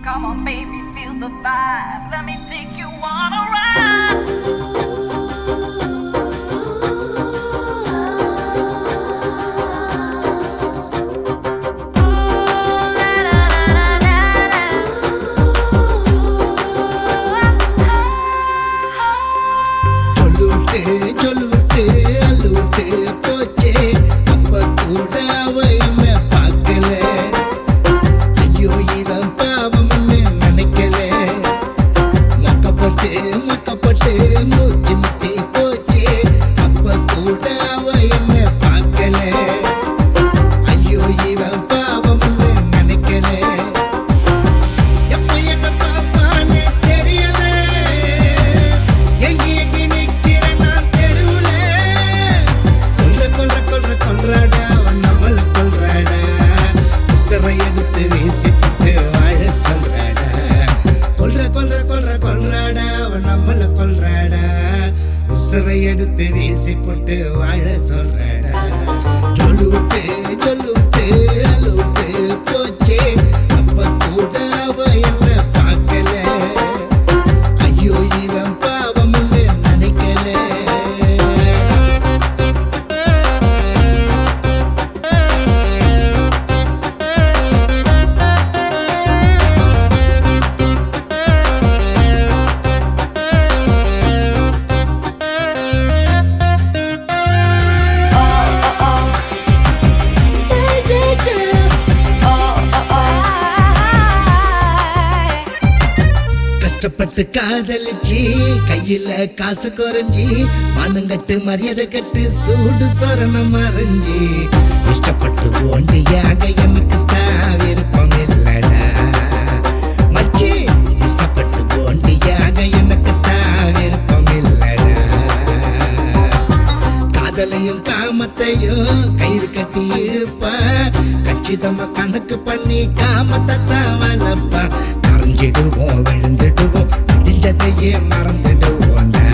Come on, baby, feel the vibe. Let me take you on a ride. சொல்லுட்டு சொல்லுட்டு அள்ளுட்டு போச்சே அப்ப கூட அவ என்ன பார்க்கல ஐயோ இவன் பாவம்னு நினைக்கல மக்கப்பட்டு மக்கப்பட்டு மூச்சு முட்டி போச்சே அப்ப கூட அவ என்ன பார்க்கல ஐயோ இவன் பாவம்னு நினைக்கல எப்ப என்ன பாப்பான்னு தெரியல எங்கி எங்கி நிக்கிறேன் நான் தெருவுல கொல்ற கொல்ற கொல்ற கொல்றாடா அவன் நம்மள கொல்றாடா உசரை எடுத்து வீசிட்டு வாழ சொல்றாடா கொல்ற கொல்ற கொல்ற கொல்றாடா அவன் நம்மள கொல்றாடா உசரை எடுத்து வீசி போட்டு வாழ சொல்றாடா சொல்லுட்டு சொல்லுட்டு அழுட்டு போச்சே அப்ப கூட அவ என்ன பார்க்கல ஐயோ இவன் பாவம்னு நினைக்கல கஷ்டப்பட்டு காதலிச்சு கையில காசு குறைஞ்சி மானங்கட்டு மரியாதை கட்டு சூடு சொரணம் மறைஞ்சி இஷ்டப்பட்டு ஓண்டியாக எனக்கு தான் விருப்பம் இல்லடா மச்சி இஷ்டப்பட்டு ஓண்டியாக எனக்கு தான் விருப்பம் இல்லடா காதலையும் காமத்தையும் கயிறு கட்டி இழுப்பா கச்சிதமா கணக்கு பண்ணி காமத்தை தான் வளர்ப்பா கரைஞ்சிடுவோம் விழுந்துடுவோம் முடிஞ்சதையே மறந்துடுவோம்டா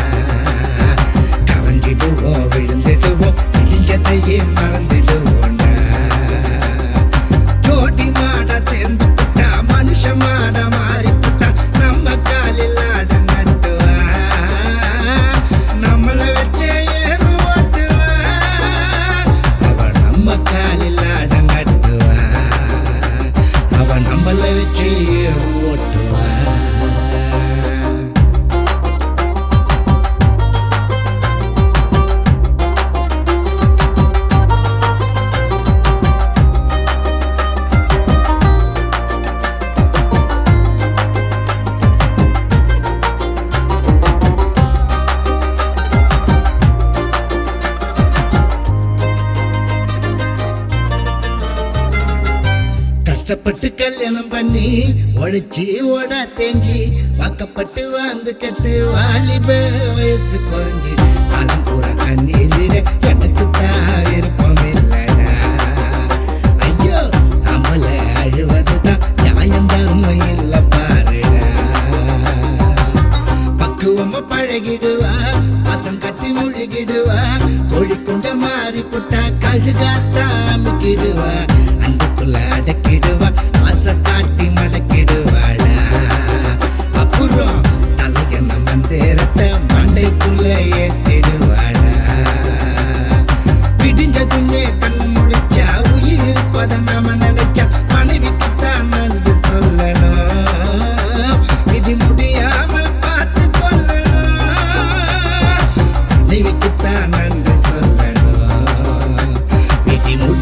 கரைஞ்சிடுவோம் விழுந்துடுவோம் முடிஞ்சதையே மறந்துடுவோம்டா ஜோடி மாட சேர்ந்து புட்டா மனுஷ மாட மாறி புட்டா நம்ம காலில் ஆட நட்டுவா நம்மள வச்சே ஏறு ஓட்டுவா அவ நம்ம காலில் ஆட நட்டுவா அவ நம்மள வச்சு ஏறு ஓட்டுவா கஷ்டப்பட்டு கல்யாணம் பண்ணி உழைச்சி ஓட தேஞ்சி வாக்கப்பட்டு வாழ்ந்து கட்டு வாலிப வயசு குறைஞ்சி காலம் பூரா கண்ணீர் விட எனக்கு தான் விருப்பம் இல்லடா ஐயோ நம்மள அழுவதுதான் நியாயம் தர்மம் இல்ல பாருடா பக்குவமா பழகிடுவா வாசம் கட்டி முழுகிடுவா கோழி குண்ட மாறி புட்டா கழுகாத்தாமிக்கிடுவா அன்புக்குள்ள அடக்கிடுவா ஆசை காட்டி மடக்கிடுவாடா அப்புறம் தலையன மந்தேரத்தை மண்டைக்குள்ள ஏத்திடுவாடா விடிஞ்சதுமே கண்ணு முடிச்சா உயிர் இருப்பதை நாம நினைச்சா மனைவிக்குத்தான் நன்றி சொல்லணும் விதி முடியாம பார்த்து கொள்ளணும் மனைவிக்குத்தான் நன்றி சொல்லணும் விதி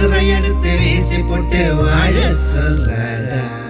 உசுரை எடுத்து வீசி போட்டு வாழ சொல்லடா